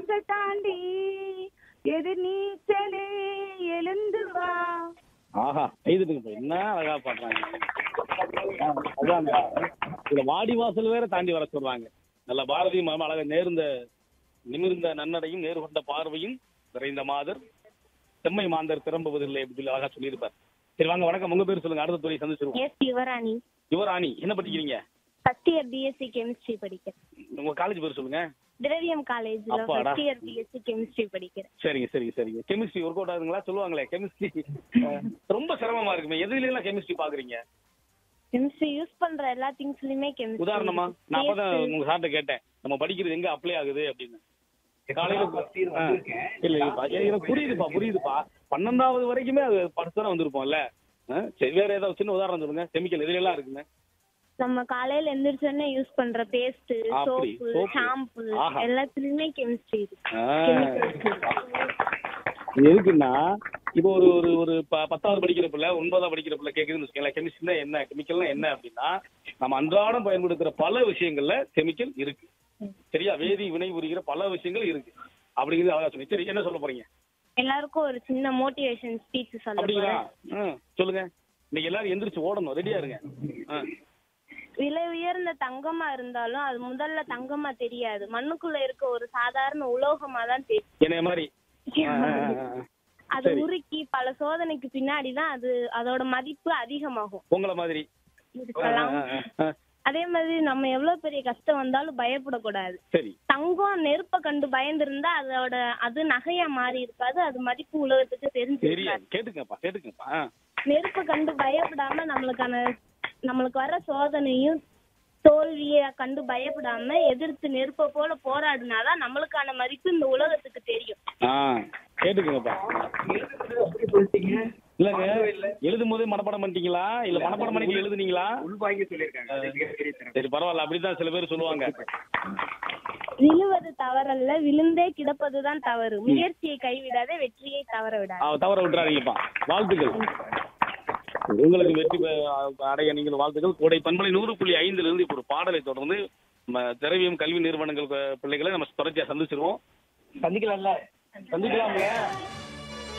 வாசல் தாண்டி எதிர் நீச்சலே எழுந்து வா ஆஹா எழுதுங்க என்ன அழகா பாடுறாங்க ஆ, அதான் இதுல வாடி வாசல் வேற தாண்டி வர சொல்றாங்க நல்ல பாரதி மாமா அழகா நேர்ந்த நிமிர்ந்த நன்னடையும் நேரு கொண்ட பார்வையும் விரைந்த மாதர் செம்மை மாந்தர் திரும்புவதில்லை அப்படின்னு சொல்லி அழகா சொல்லியிருப்பார் சரி வாங்க வணக்கம் உங்க பேர் சொல்லுங்க அடுத்த துறை சந்திச்சிருவோம் எஸ் யுவராணி யுவராணி என்ன படிக்கிறீங்க ஃபர்ஸ்ட் இயர் பிஎஸ்சி கெமிஸ்ட்ரி படிக்கிறேன் உங்க காலேஜ் பேர் சொல்லுங்க திரவியம் காலேஜ்ல அப்பாடா. ஃபர்ஸ்ட் இயர் பிஎஸ்சி கெமிஸ்ட்ரி படிக்கிறேன் சரிங்க சரிங்க சரிங்க கெமிஸ்ட்ரி ஒர்க் அவுட் ஆகுதுங்களா சொல்லுவாங்களே கெமிஸ்ட்ரி ரொம்ப சிரமமா இருக்குமே எதுல எல்லாம் கெமிஸ்ட்ரி பாக்குறீங்க கெமிஸ்ட்ரி யூஸ் பண்ற எல்லா திங்ஸ்லயுமே கெமிஸ்ட்ரி உதாரணமா நான் அப்பதான் உங்க சார்ட்ட கேட்டேன் நம்ம படிக்கிறது எங்க அப்ளை ஆகுது அப்படின்னு காலையில ஆ. இல்ல இல்லப்பா ஏ, எனக்கு புரியுதுப்பா புரியுதுப்பா பன்னெண்டாவது வரைக்குமே அது படிச்சுதானே வந்திருப்போம்ல ஆ, சரி வேற ஏதாவது சின்ன உதாரணம் சொல்லுங்க கெமிக்கல் எதுல எல்லாம் இருக்குங்க நம்ம காலையில எந்திரிச்சோடனே யூஸ் பண்ற பேஸ்ட் அப்படி, சோப்பு soap. ஷாம்பு ஆஹா. எல்லாத்துலயுமே கெமிஸ்ட்ரி இருக்கு ஆ. Chemicals. இது எதுக்குன்னா இப்போ ஒரு ஒரு ஒரு ப- பத்தாவது படிக்கிற பிள்ளை ஒன்பதாவது படிக்கிற பிள்ளை கேக்குதுன்னு வச்சுக்கோங்களேன் கெமிஸ்ட்ரினா என்ன கெமிக்கல்னா என்ன அப்படின்னா நம்ம அன்றாடம் பயன்படுத்துற பல விஷயங்கள்ல கெமிக்கல் இருக்கு சரியா வேதி வினை புரிகிற பல விஷயங்கள் இருக்கு அப்படிங்கிறது அழகா சொல்லி சரி என்ன சொல்ல போறீங்க எல்லாருக்கும் ஒரு சின்ன மோட்டிவேஷன் ஸ்பீச் சொல்ல அப்படிங்களா போறேன் ஆ, சொல்லுங்க இன்னைக்கு எல்லாரும் எந்திரிச்சு ஓடணும் ரெடியா இருங்க ஆ. விலை உயர்ந்த தங்கமா இருந்தாலும் அது முதல்ல தங்கமா தெரியாது மண்ணுக்குள்ள இருக்க ஒரு சாதாரண உலோகமா தான் தெரியும் என்னைய மாதிரி ஆ, ஆ, ஆ, ஆ. அது சரி. உருக்கி பல சோதனைக்கு பின்னாடி தான் அது அதோட மதிப்பு அதிகமாகும் உங்களை மாதிரி ஆ, இருக்கலாம் ஆ, ஆ, ஆ. அதே மாதிரி நம்ம எவ்வளவு பெரிய கஷ்டம் வந்தாலும் பயப்படக்கூடாது சரி தங்கம் நெருப்ப கண்டு பயந்திருந்தா அதோட அது நகையா மாறி இருக்காது அது மதிப்பு உலகத்துக்கு தெரிஞ்சிருக்காது தெரியாது கேட்டுங்கப்பா கேட்டுங்கப்பா ஆ. நெருப்ப கண்டு பயப்படாம நம்மளுக்கான நம்மளுக்கு வர சோதனையும் தோல்விய கண்டு பயப்படாம எதிர்த்து நெருப்ப போல போராடினாதான் நம்மளுக்கான மதிப்பு இந்த உலகத்துக்கு தெரியும் ஆ கேட்டுக்கங்கப்பா இல்லங்க எழுதும் போதே மனப்பாடம் பண்ணிட்டீங்களா இல்ல மனப்பாடம் பண்ணிட்டு எழுதுனீங்களா உள்வாங்கி சொல்லியிருக்காங்க அது மிகப்பெரிய திறமை. சரி பரவாயில்ல அப்படிதான் சில பேர் சொல்லுவாங்க விழுவது தவறல்ல விழுந்தே கிடப்பதுதான் தவறு முயற்சியை கைவிடாதே வெற்றியை தவற விடாது அவ தவற விட்டுறாதீங்கப்பா வாழ்த்துக்கள் உங்களுக்கு வெற்றி பெ- அடைய நீங்கள் வாழ்த்துக்கள் கோடை பண்பலை நூறு புள்ளி ஐந்துல இருந்து இப்போ ஒரு பாடலை தொடர்ந்து நம்ம திரவியம் கல்வி நிறுவனங்கள் ப- பிள்ளைகளை நம்ம தொடர்ச்சியா சந்திச்சிருவோம் சந்திக்கலாம்ல சந்திக்கலாம்ல